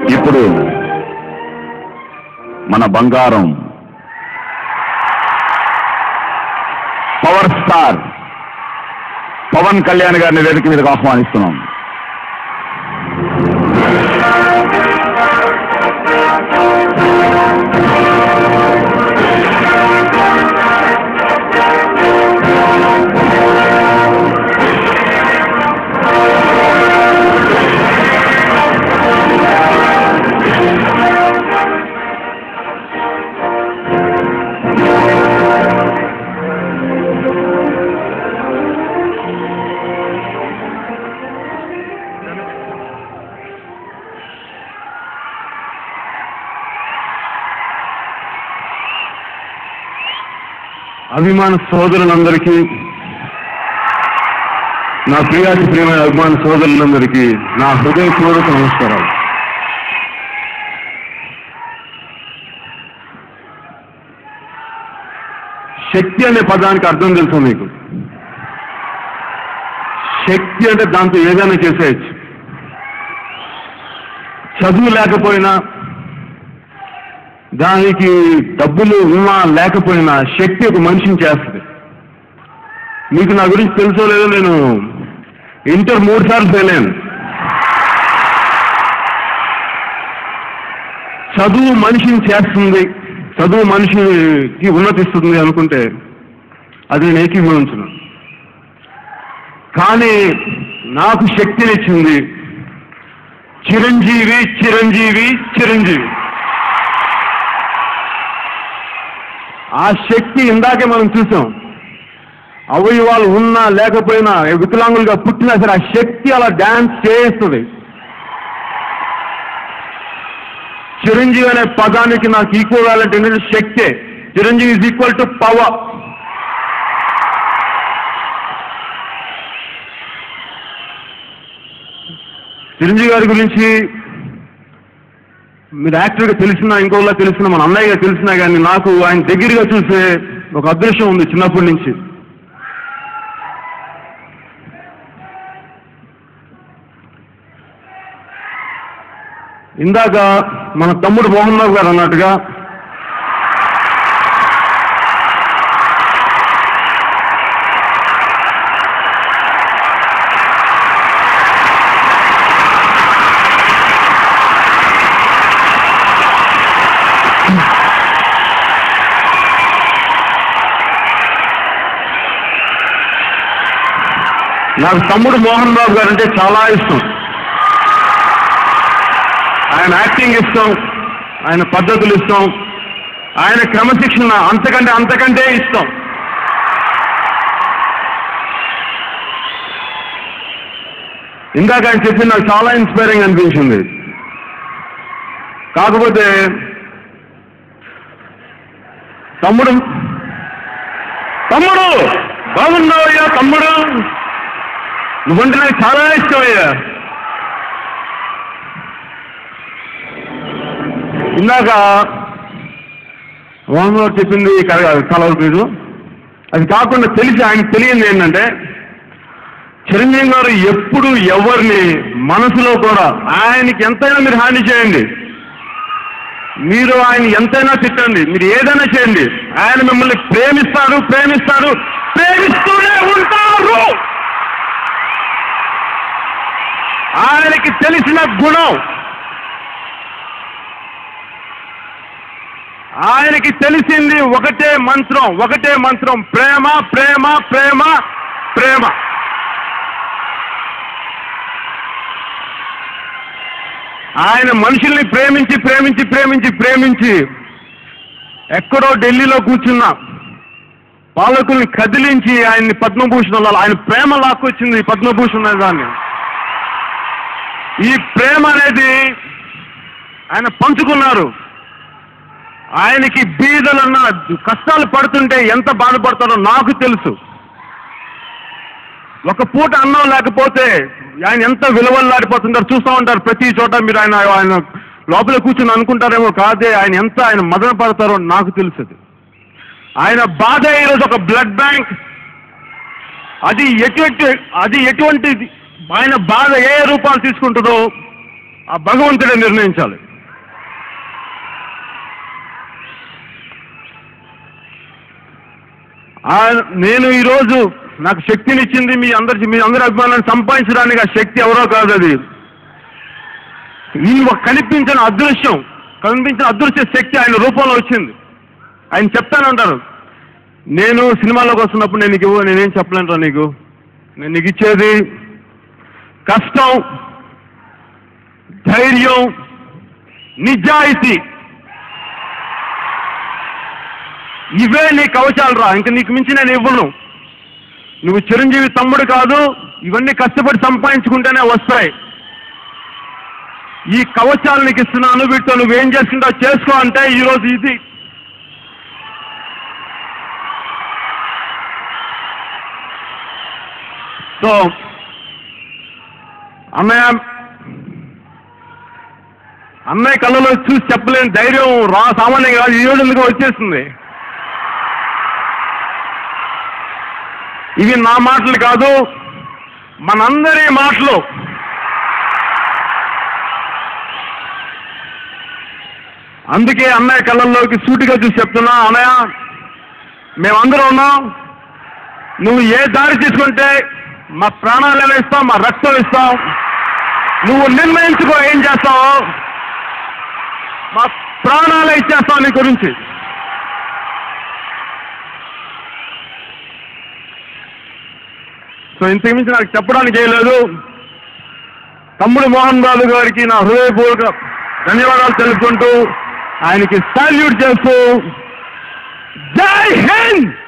ఇప్పుడు మన బంగారం పవర్ స్టార్ పవన్ కళ్యాణ్ గారిని వేదిక మీదకి ఆహ్వానిస్తున్నాం అభిమాన సోదరులందరికీ నా ప్రియాతి ప్రియమైన అభిమాన సోదరులందరికీ నా హృదయపూర్వక నమస్కారాలు శక్తి అనే పదానికి అర్థం తెలుసా మీకు శక్తి అంటే దాంతో ఏదైనా చేసేయచ్చు చదువు లేకపోయినా దానికి డబ్బులు ఉన్నా లేకపోయినా శక్తి ఒక మనిషిని చేస్తుంది మీకు నా గురించి తెలుసో లేదో నేను ఇంటర్ మూడు సార్లు ఫెయిల్ అయ్యాను చదువు మనిషిని చేస్తుంది చదువు మనిషికి ఉన్నతిస్తుంది అనుకుంటే అది నేను ఏకీభవించను కానీ నాకు శక్తినిచ్చింది చిరంజీవి చిరంజీవి చిరంజీవి ఆ శక్తి ఇందాకే మనం చూసాం అవయవాలు ఉన్నా లేకపోయినా వికలాంగులుగా పుట్టినా సరే ఆ శక్తి అలా డాన్స్ చేస్తుంది చిరంజీవి అనే పదానికి నాకు ఈక్వల్ ఏంటంటే శక్తే Chiranjeevi is equal to power Chiranjeevi గారి గురించి మీరు యాక్టర్గా తెలిసినా ఇంకోలా తెలిసినా మన అన్నయ్యగా తెలిసినా కానీ నాకు ఆయన దగ్గరగా చూసే ఒక అదృష్టం ఉంది చిన్నప్పటి నుంచి ఇందాక మన తమ్ముడు మోహన్ బాబు గారు అన్నట్టుగా నాకు తమ్ముడు మోహన్ బాబు గారు అంటే చాలా ఇష్టం ఆయన యాక్టింగ్ ఇష్టం ఆయన పద్ధతులు ఇష్టం ఆయన క్రమశిక్షణ అంతకంటే అంతకంటే ఇష్టం ఇందాక ఆయన చెప్పింది నాకు చాలా ఇన్స్పైరింగ్ అనిపించింది కాకపోతే తమ్ముడు తమ్ముడు బాగున్నావయ్యా తమ్ముడు నువ్వంటే నాకు చాలా ఇష్టం అయ్యా ఇందాక మోహన్ గారు చెప్పింది కలవరు మీరు అది కాకుండా తెలిసి ఆయనకు తెలియంది ఏంటంటే చిరంజీవి గారు ఎప్పుడు ఎవరిని మనసులో కూడా ఆయనకి ఎంతైనా మీరు హాని చేయండి మీరు ఆయన ఎంతైనా తిట్టండి మీరు ఏదైనా చేయండి ఆయన మిమ్మల్ని ప్రేమిస్తారు ప్రేమిస్తారు ప్రేమిస్తూనే ఉంటారు ఆయనకి తెలిసిన గుణం ఆయనకి తెలిసింది ఒకటే మంత్రం ఒకటే మంత్రం ప్రేమ ప్రేమ ప్రేమ ప్రేమ ఆయన మనుషుల్ని ప్రేమించి ప్రేమించి ప్రేమించి ప్రేమించి ఎక్కడో ఢిల్లీలో కూర్చున్న పాలకుల్ని కదిలించి ఆయన్ని పద్మభూషణ్ ఆయన ప్రేమ లాక్కొచ్చింది ఈ పద్మభూషణ్ అనే దాన్ని ఈ ప్రేమ అనేది ఆయన పంచుకున్నారు ఆయనకి బీదలన్న కష్టాలు పడుతుంటే ఎంత బాధపడతారో నాకు తెలుసు ఒక పూట అన్నం లేకపోతే ఆయన ఎంత విలువల్లాడిపోతుంటారు చూస్తూ ఉంటారు ప్రతి చోట మీరు ఆయన ఆయన లోపల కూర్చుని అనుకుంటారేమో కాదే ఆయన ఎంత ఆయన మదన పడతారో నాకు తెలుసు అది. ఆయన బాధ ఈరోజు ఒక బ్లడ్ బ్యాంక్ అది ఎటువంటి అది ఎటువంటి ఆయన బాధ ఏ రూపాలు తీసుకుంటుందో ఆ భగవంతుడే నిర్ణయించాలి ఆ- నేను ఈరోజు నాకు శక్తినిచ్చింది మీ అందరి మీ అందరి అభిమానాన్ని సంపాదించడానికి ఆ శక్తి ఎవరో కాదు అది ఈ ఒక కనిపించిన అదృశ్యం కనిపించిన అదృశ్య శక్తి ఆయన రూపంలో వచ్చింది ఆయన చెప్తానంటారు నేను సినిమాలోకి వస్తున్నప్పుడు నేను నీకు ఇవ్వ నేనేం చెప్పలేనురా నీకు నేను నీకు ఇచ్చేది కష్టం ధైర్యం నిజాయితీ ఇవే నీ కవచాలు రా ఇంక నీకు మించి నేను ఇవ్వను నువ్వు చిరంజీవి తమ్ముడు కాదు ఇవన్నీ కష్టపడి సంపాదించుకుంటేనే వస్తాయి ఈ కవచాలు నీకు ఇస్తున్నాను వీటితో నువ్వేం చేసుకుంటావు చేసుకో అంటే ఈరోజు ఇది సో అన్నయ్య అన్నయ్య కళ్ళలో చూసి చెప్పలేని ధైర్యం రా సామాన్యం కాదు ఈ రోజు ఎందుకు వచ్చేస్తుంది ఇవి నా మాటలు కాదు మనందరి మాటలు అందుకే అన్నయ్య కళ్ళల్లోకి సూటిగా చూసి చెప్తున్నా అన్నయ్య మేమందరం ఉన్నాం నువ్వు ఏ దారి తీసుకుంటే మా ప్రాణాలు ఇస్తాం మా రక్తం ఇస్తాం నువ్వు నిర్ణయించుకో ఏం చేస్తావో మా ప్రాణాలే ఇచ్చేస్తావు నీ గురించి సో ఇంతకు మించి నాకు చెప్పడానికి ఏం లేదు తమ్ముడు మోహన్ బాబు గారికి నా హృదయపూర్వక ధన్యవాదాలు తెలుపుకుంటూ ఆయనకి సాల్యూట్ చేస్తూ జై హింద్